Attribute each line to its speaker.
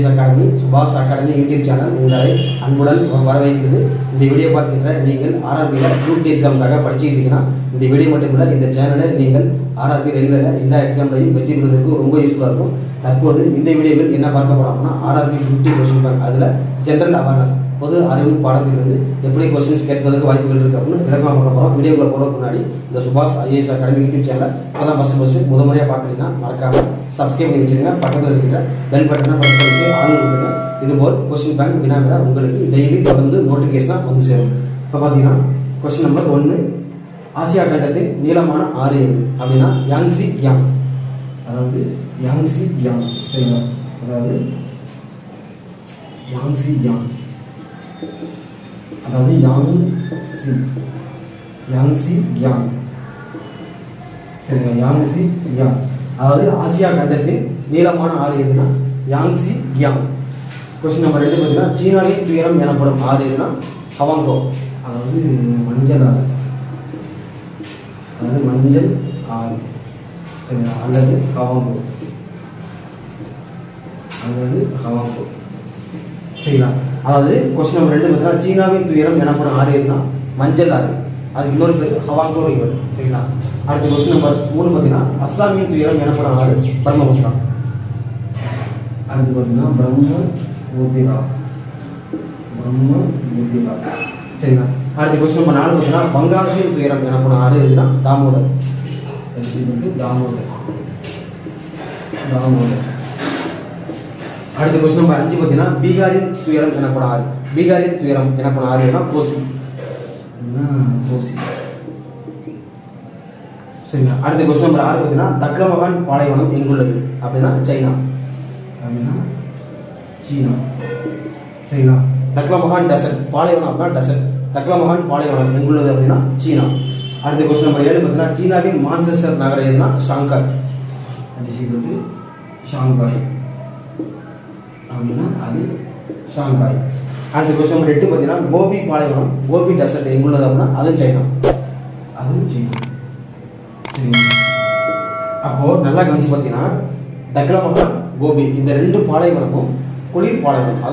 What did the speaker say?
Speaker 1: IAS academy சுபாஷ் academy YouTube channel உங்களை அன்புடன் வரவேற்கிறது இந்த வீடியோ பார்க்கின்ற நீங்கள் ஆர்ஆர்பியில் குரூப் டி எக்ஸாமுக்காக படிச்சுட்டு இருக்கீங்கன்னா இந்த வீடியோ மட்டும் இல்லை இந்த சேனலை நீங்கள் ஆர்ஆர்பி ரயில்வேல எல்லா எக்ஸாம்லையும் வெற்றி பெறுவதற்கு ரொம்ப யூஸ்ஃபுல்லாக இருக்கும் தற்போது இந்த வீடியோவில் என்ன பார்க்க போறோம்னா ஆர்ஆர்பி ஃபிஃப்டி கொஸ்டின் பேங்க் அதில் ஜென்ரல் அவேர்னஸ் பொது அறிவு பாடத்திலிருந்து எப்படி கொஸ்டின்ஸ் கேட்பதற்கு வாய்ப்புகள் இருக்கு அப்படின்னு விளக்கமாக பார்க்க போகிறோம் வீடியோக்குள்ள போகிறதுக்கு முன்னாடி இந்த சுபாஷ் ஐஏஎஸ் அகாடமி யூடியூப் சேனல் அதான் ஃபஸ்ட் ஃபஸ்ட்டு முத முறையாக பார்க்குறீங்கன்னா மறக்காம சப்ஸ்கிரைப் பண்ணி வச்சிருங்க பக்கத்தில் இருக்கிற பெல் பட்டனை ப்ரெஸ் பண்ணிட்டு ஆன் கொடுங்க இதுபோல் கொஸ்டின் பேங்க் வினாவிட உங்களுக்கு டெய்லி தொடர்ந்து நோட்டிஃபிகேஷனாக வந்து சேரும் இப்போ பார்த்தீங்கன்னா கொஸ்டின் நம்பர் ஒன்று ஆசியா கண்டத்தின் நீளமான ஆறு எது அப்படின்னா யாங்ஸி கியாங் அதாவது யாங்ஸி கியாங் சரிங்களா அதாவது யாங்ஸி கியாங் அதாவது யாங் சி யாங்ஸி கியாங் சரிங்களா யாங்ஸி கியாங் அதாவது ஆசியா கண்டத்தின் நீளமான ஆறு எதுனா யாங்ஸி கியாங் கொஸ்டின் நம்பர் ரெண்டு பார்த்தீங்கன்னா சீனாவின் துயரம் எனப்படும் ஆறு எதுனா ஹவாங்கோ அதாவது மஞ்சள் ஆறு அதாவது மஞ்சள் ஆறு சரிங்களா அல்லது ஹவாங்கோ அல்லது ஹவாங்கோ சரிங்களா அதாவது கொஸ்டின் நம்பர் ரெண்டு பார்த்தீங்கன்னா சீனாவின் துயரம் எனப்படும் ஆறு எதுனா மஞ்சள் ஆறு அதுக்கு இன்னொரு பேர் ஹவாங்கோ ரிவர் சரிங்களா அடுத்த கொஸ்டின் நம்பர் மூணு பார்த்தீங்கன்னா அஸ்ஸாமின் துயரம் எனப்படும் ஆறு பிரம்மபுத்திரா அடுத்து பார்த்தீங்கன்னா பிரம்மபுத்திரா பிரம்மபுத்திரா சரிங்களா அடுத்த கொஸ்டின் நம்பர் நாலு பார்த்தீங்கன்னா வங்காளத்தின் துயரம் எனப்படும் ஆறு எதுனா தாமோதர் எக்ஸிபிள் தாமோதர் தாமோதர் அடுத்த கொஸ்டின் நம்பர் அஞ்சு பார்த்தீங்கன்னா பீகாரின் துயரம் எனப்படும் ஆறு பீகாரின் துயரம் எனப்படும் ஆறு எதுனா கோசி என்ன கோசி சரிங்களா அடுத்த கொஸ்டின் நம்பர் ஆறு பார்த்தீங்கன்னா தக்லமகான் பாலைவனம் எங்குள்ளது அப்படின்னா சைனா அப்படின்னா சீனா சரிங்களா தக்லமகான் டெசர்ட் பாலைவனம் அப்படின்னா டெசர்ட் தக்லமகான் பாலைவனம் எங்குள்ளது அப்படின்னா சீனா அடுத்த கொஸ்டின் நம்பர் ஏழு பார்த்தீங்கன்னா சீனாவின் மான்செஸ்டர் நகரம் எதுனா ஷாங்காய் அது ஷாங்காய் அப்படின்னா அது ஷாங்காய் அடுத்த கொஸ்டின் நம்பர் எட்டு பார்த்தீங்கன்னா கோபி பாலைவனம் கோபி டெசர்ட் எங்குள்ளது அப்படின்னா அதுவும் சைனா அதுவும் சைனா சரிங்களா அப்போ நல்லா கவனிச்சு பார்த்தீங்கன்னா தக்லமகான் கோபி இந்த ரெண்டு பாலைவனமும் குளிர் பாலைவனம்